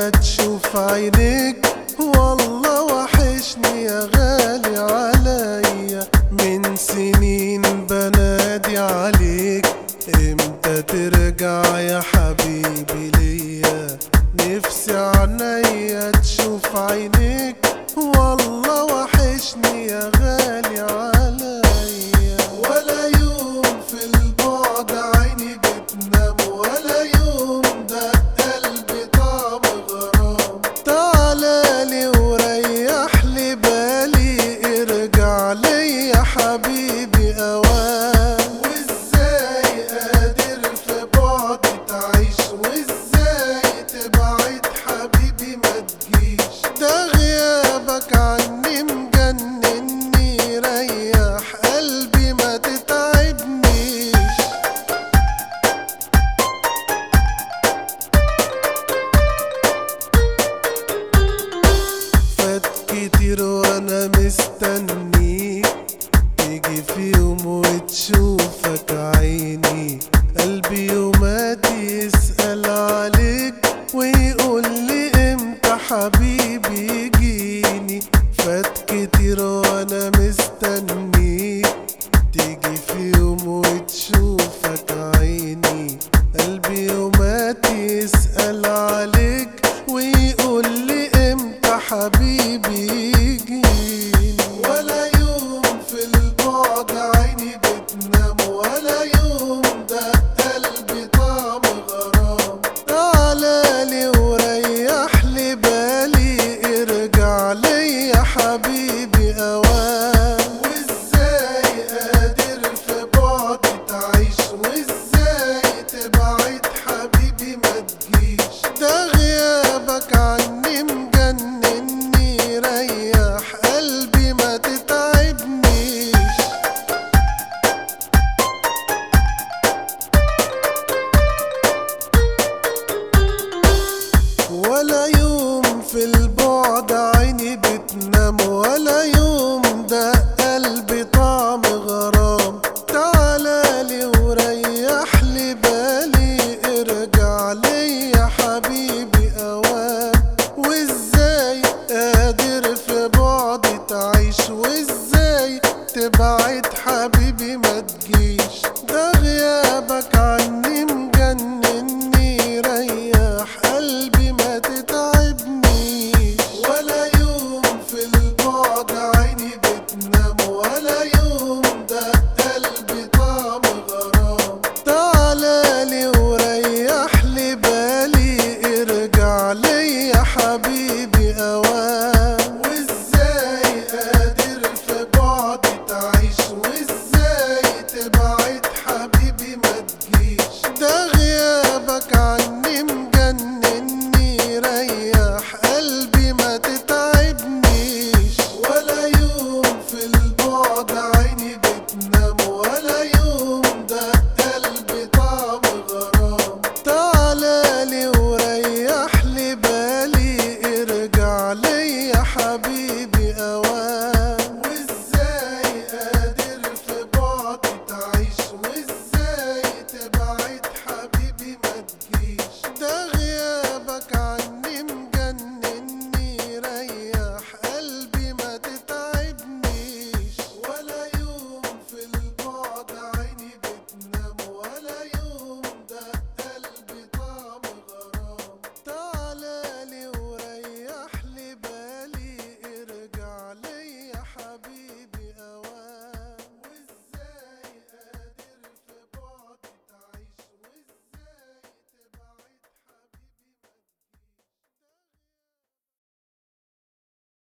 عينيا تشوف عينيك والله وحشني يا غالي عليا من سنين بنادي عليك امتى ترجع يا حبيبي ليا نفسي عينيا تشوف عينيك والله وحشني يا غالي عليا ولا يوم في البعد عيني بتنام ولا يوم ده قلبي طعم غرام تعالى وريح لي بالي ارجع لي يا حبيبي اوان وازاي قادر في بعدي تعيش وازاي تبعد حبيبي ما تجيش ده غيابك عني مجنني ريح قلبي ما تتعبنيش فات كتير وانا مستنيك تيجي في يوم وتشوفك عيني قلبي يوماتي يسأل عليك ويقول لي امتى حبيبي يجيني فات كتير وانا مستنيك تيجي في يوم وتشوفك عيني قلبي يوماتي يسأل عليك ويقول لي امتى حبيبي يجيني ولا يوم في البعد عيني بتنام ولا يوم ده قلبي طعم غرام تعالى لي وريح لي بالي ارجع لي يا حبيبي اوان وازاي قادر في بعدي تعيش وازاي تبعد حبيبي ما تجيش ده غيابك عني مجنني ريح قلبي ما تتعبنيش ولا يوم في البعد عيني بتنام ولا يوم ده قلبي طعم غرام تعالى لي وريح لي بالي ارجع لي يا حبيبي اوان وازاي قادر في بعدي تعيش وازاي تبعد حبيبي ما تجيش ده غيابك عني مجنني ريح قلبي ما تتعبنيش ولا يوم في البعد عيني بتنام ولا يوم ده قلبي طعم غرام تعالى لي وريح لي بالي ارجع لي يا حبيبي